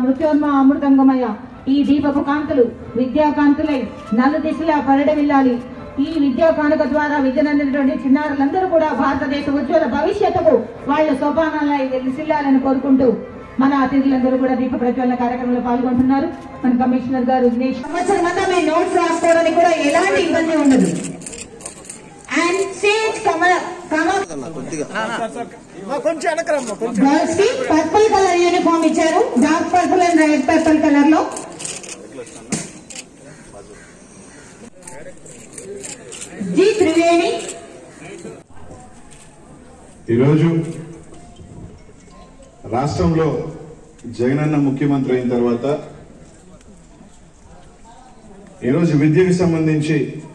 మృత్యోన్మ అమృతంగమయ ఈ దీపపు కాంతులు విద్యాకాంతులై నలు దిశలా పరిడవిల్లాలి ఈ విద్యా కానుక ద్వారా విద్యనందినటువంటి చిన్నారులందరూ కూడా భారతదేశ ఉజ్వల భవిష్యత్తుకు వాళ్ళ సోపానాలై వెలిసిల్లాలని కోరుకుంటూ మన అతిథులందరూ కూడా దీప ప్రజ్వలన కార్యక్రమంలో పాల్గొంటున్నారు మన కమిషనర్ గారు విఘ్నేష్ సంవత్సరం అంతా మీ నోట్స్ రాసుకోవడానికి కూడా ఎలాంటి ఇబ్బంది ఉండదు అండ్ సేజ్ కమల కమల్ గర్ల్స్ కి పర్పుల్ కలర్ యూనిఫామ్ ఇచ్చారు dark purple and red purple colour లో జి త్రివేణి ఈరోజు రాష్ట్రంలో జగనన్న ముఖ్యమంత్రి అయిన తర్వాత ఈరోజు విద్యకు సంబంధించి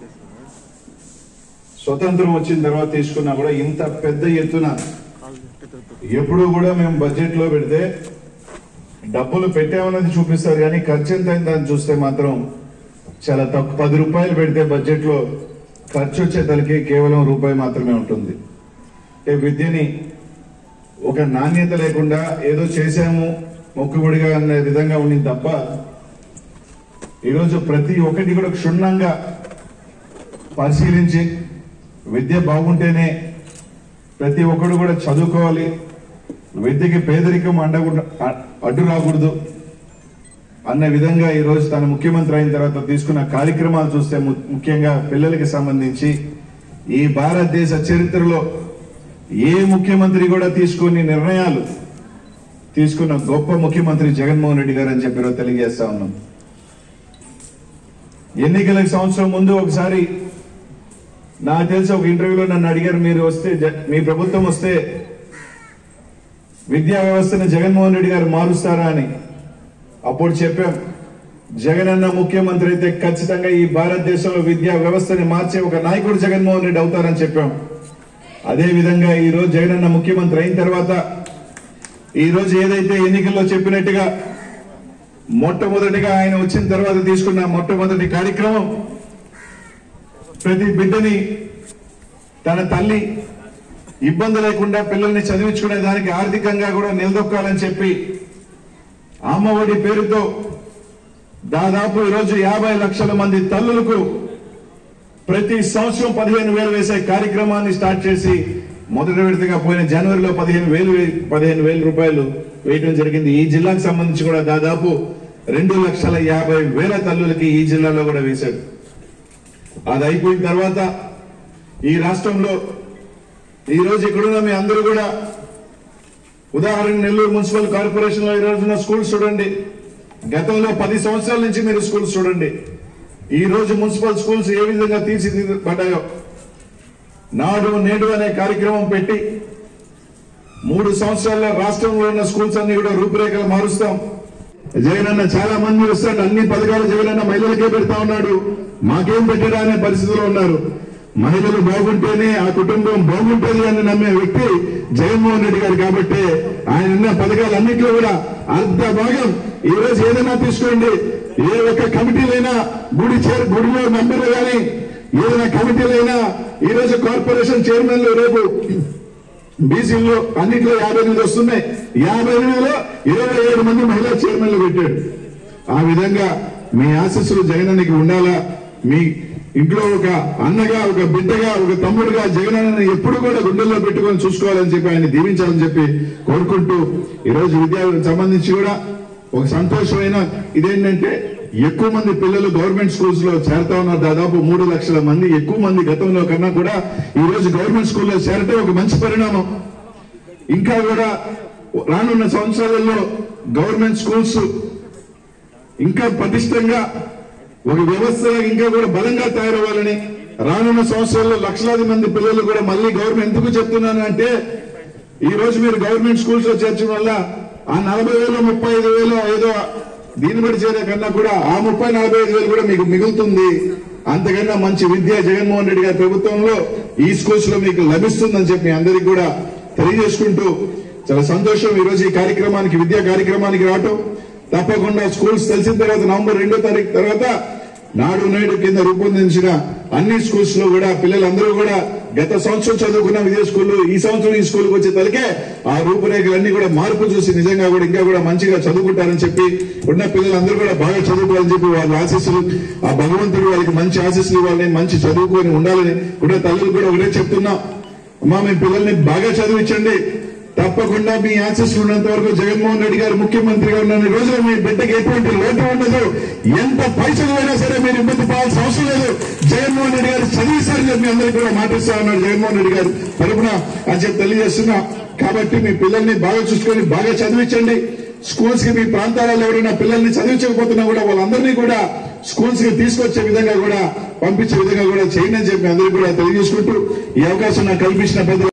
స్వతంత్రం వచ్చిన తర్వాత తీసుకున్నా కూడా ఇంత పెద్ద ఎత్తున ఎప్పుడు కూడా మేము బడ్జెట్ లో పెడితే డబ్బులు పెట్టామన్నది చూపిస్తారు కానీ ఖర్చు ఎంత అయిందని చూస్తే మాత్రం చాలా తక్కువ పది రూపాయలు పెడితే బడ్జెట్ లో ఖర్చు వచ్చేతలకి కేవలం రూపాయి మాత్రమే ఉంటుంది అంటే విద్యని ఒక నాణ్యత లేకుండా ఏదో చేశాము మొక్కుబడిగా అనే విధంగా ఉండింది తప్ప ఈరోజు ప్రతి ఒక్కటి కూడా క్షుణ్ణంగా పరిశీలించి విద్య బాగుంటేనే ప్రతి ఒక్కడు కూడా చదువుకోవాలి విద్యకి పేదరికం అండకుండా అడ్డు రాకూడదు అన్న విధంగా ఈ రోజు తన ముఖ్యమంత్రి అయిన తర్వాత తీసుకున్న కార్యక్రమాలు చూస్తే ము- ముఖ్యంగా పిల్లలకి సంబంధించి ఈ భారతదేశ చరిత్రలో ఏ ముఖ్యమంత్రి కూడా తీసుకుని నిర్ణయాలు తీసుకున్న గొప్ప ముఖ్యమంత్రి జగన్మోహన్ రెడ్డి గారు అని చెప్పి ఈరోజు తెలియజేస్తా ఉన్నాం ఎన్నికలకు సంవత్సరం ముందు ఒకసారి నాకు తెలిసి ఒక ఇంటర్వ్యూలో నన్ను అడిగారు మీరు వస్తే జ- మీ ప్రభుత్వం వస్తే విద్యా వ్యవస్థను జగన్మోహన్ రెడ్డి గారు మారుస్తారా అని అప్పుడు చెప్పాం జగనన్న ముఖ్యమంత్రి అయితే ఖచ్చితంగా ఈ భారతదేశంలో విద్యా వ్యవస్థని మార్చే ఒక నాయకుడు జగన్మోహన్ రెడ్డి అవుతారని చెప్పాం అదే విధంగా ఈ రోజు జగనన్న ముఖ్యమంత్రి అయిన తర్వాత ఈ రోజు ఏదైతే ఎన్నికల్లో చెప్పినట్టుగా మొట్టమొదటిగా ఆయన వచ్చిన తర్వాత తీసుకున్న మొట్టమొదటి కార్యక్రమం ప్రతి బిడ్డని తన తల్లి ఇబ్బంది లేకుండా పిల్లల్ని చదివించుకునే దానికి ఆర్థికంగా కూడా నిలదొక్కాలని చెప్పి అమ్మఒడి పేరుతో దాదాపు ఈరోజు యాభై లక్షల మంది తల్లులకు ప్రతి సంవత్సరం పదిహేను వేలు వేసే కార్యక్రమాన్ని స్టార్ట్ చేసి మొదటి విడతగా పోయిన జనవరిలో పదిహేను వేలు వే- పదిహేను వేల రూపాయలు వేయడం జరిగింది ఈ జిల్లాకు సంబంధించి కూడా దాదాపు రెండు లక్షల యాభై వేల తల్లులకి ఈ జిల్లాలో కూడా వేశాడు అది అయిపోయిన తర్వాత ఈ రాష్ట్రంలో ఈ రోజు ఇక్కడున్న మీ అందరూ కూడా ఉదాహరణ నెల్లూరు మున్సిపల్ కార్పొరేషన్ లో ఈ రోజున స్కూల్స్ చూడండి గతంలో పది సంవత్సరాల నుంచి మీరు స్కూల్స్ చూడండి ఈ రోజు మున్సిపల్ స్కూల్స్ ఏ విధంగా తీర్చిదిద్దబడ్డాయో నాడు నేడు అనే కార్యక్రమం పెట్టి మూడు సంవత్సరాల్లో రాష్ట్రంలో ఉన్న స్కూల్స్ అన్ని కూడా రూపురేఖలు మారుస్తాం జగనన్న చాలా మంది వస్తాడు అన్ని పథకాలు జగనన్న మహిళలకే పెడతా ఉన్నాడు మాకేం పెట్టడా అనే పరిస్థితిలో ఉన్నారు మహిళలు బాగుంటేనే ఆ కుటుంబం బాగుంటుంది అని నమ్మే వ్యక్తి జగన్మోహన్ రెడ్డి గారు కాబట్టి ఆయన ఉన్న పథకాలు అన్నింటిలో కూడా అర్ధ భాగం ఈ రోజు ఏదైనా తీసుకోండి ఏ ఒక్క కమిటీలైనా గుడి చేరు గుడిలో మెంబర్లు కానీ ఏదైనా కమిటీలైనా ఈ రోజు కార్పొరేషన్ చైర్మన్లు రేపు బీసీలో అన్నింటిలో యాభై ఎనిమిది వస్తున్నాయి యాభై ఎనిమిదిలో ఇరవై ఏడు మంది మహిళా చైర్మన్లు పెట్టాడు ఆ విధంగా మీ ఆశస్సులు జగనన్నకి ఉండాలా మీ ఇంట్లో ఒక అన్నగా ఒక బిడ్డగా ఒక తమ్ముడుగా జగనన్నని ఎప్పుడు కూడా గుండెల్లో పెట్టుకొని చూసుకోవాలని చెప్పి ఆయన దీవించాలని చెప్పి కోరుకుంటూ ఈ రోజు విద్యార్థులకు సంబంధించి కూడా ఒక సంతోషమైన ఇదేంటంటే ఎక్కువ మంది పిల్లలు గవర్నమెంట్ స్కూల్స్ లో చేరుతా ఉన్నారు దాదాపు మూడు లక్షల మంది ఎక్కువ మంది గతంలో కన్నా కూడా ఈ రోజు గవర్నమెంట్ స్కూల్లో చేరటం ఒక మంచి పరిణామం ఇంకా కూడా రానున్న సంవత్సరాలలో గవర్నమెంట్ స్కూల్స్ ఇంకా పటిష్టంగా ఒక వ్యవస్థ ఇంకా కూడా బలంగా తయారవ్వాలని రానున్న సంవత్సరాల్లో లక్షలాది మంది పిల్లలు కూడా మళ్ళీ గవర్నమెంట్ ఎందుకు చెప్తున్నాను అంటే ఈ రోజు మీరు గవర్నమెంట్ స్కూల్స్ లో చేర్చడం వల్ల ఆ నలభై వేలు ముప్పై ఐదు వేలు ఏదో దీన్ని బట్టి చేరే కన్నా కూడా ఆ ముప్పై నలభై ఐదు వేలు కూడా మీకు మిగులుతుంది అంతకన్నా మంచి విద్య జగన్మోహన్ రెడ్డి గారి ప్రభుత్వంలో ఈ స్కూల్స్ లో మీకు లభిస్తుందని చెప్పి మీ అందరికీ కూడా తెలియజేసుకుంటూ చాలా సంతోషం ఈ రోజు ఈ కార్యక్రమానికి విద్యా కార్యక్రమానికి రావటం తప్పకుండా స్కూల్స్ తెలిసిన తర్వాత నవంబర్ రెండో తారీఖు తర్వాత నాడు నేడు కింద రూపొందించిన అన్ని స్కూల్స్ లో కూడా పిల్లలందరూ కూడా గత సంవత్సరం చదువుకున్న విద్యా స్కూల్లో ఈ సంవత్సరం ఈ స్కూల్కి వచ్చే తలకే ఆ రూపురేఖలన్నీ కూడా మార్పు చూసి నిజంగా కూడా ఇంకా కూడా మంచిగా చదువుకుంటారని చెప్పి ఉన్న పిల్లలందరూ కూడా బాగా చదువుకోవాలని చెప్పి వాళ్ళ ఆశీస్సులు ఆ భగవంతుడు వాళ్ళకి మంచి ఆశీస్సులు ఇవ్వాలని మంచి చదువుకొని ఉండాలని కూడా తల్లులు కూడా ఒకటే చెప్తున్నాం అమ్మా మీ పిల్లల్ని బాగా చదివించండి తప్పకుండా మీ ఆశీస్సులు ఉన్నంత వరకు జగన్మోహన్ రెడ్డి గారు ముఖ్యమంత్రిగా ఉన్న రోజున మీ బిడ్డకి ఎటువంటి లోటు ఉండదు ఎంత పైసలు అయినా సరే మీరు ఇబ్బంది పడాల్సిన అవసరం లేదు జగన్మోహన్ రెడ్డి గారు చదివిస్తారని చెప్పి మీ అందరికీ కూడా మాటిస్తా ఉన్నారు జగన్మోహన్ రెడ్డి గారు తరపున అని చెప్పి తెలియజేస్తున్నా కాబట్టి మీ పిల్లల్ని బాగా చూసుకొని బాగా చదివించండి స్కూల్స్ కి మీ ప్రాంతాలలో ఎవరైనా పిల్లల్ని చదివించకపోతున్నా కూడా వాళ్ళందరినీ కూడా స్కూల్స్ కి తీసుకొచ్చే విధంగా కూడా పంపించే విధంగా కూడా చేయండి అని చెప్పి అందరికీ కూడా తెలియజేసుకుంటూ ఈ అవకాశం నాకు కల్పించిన పెద్ద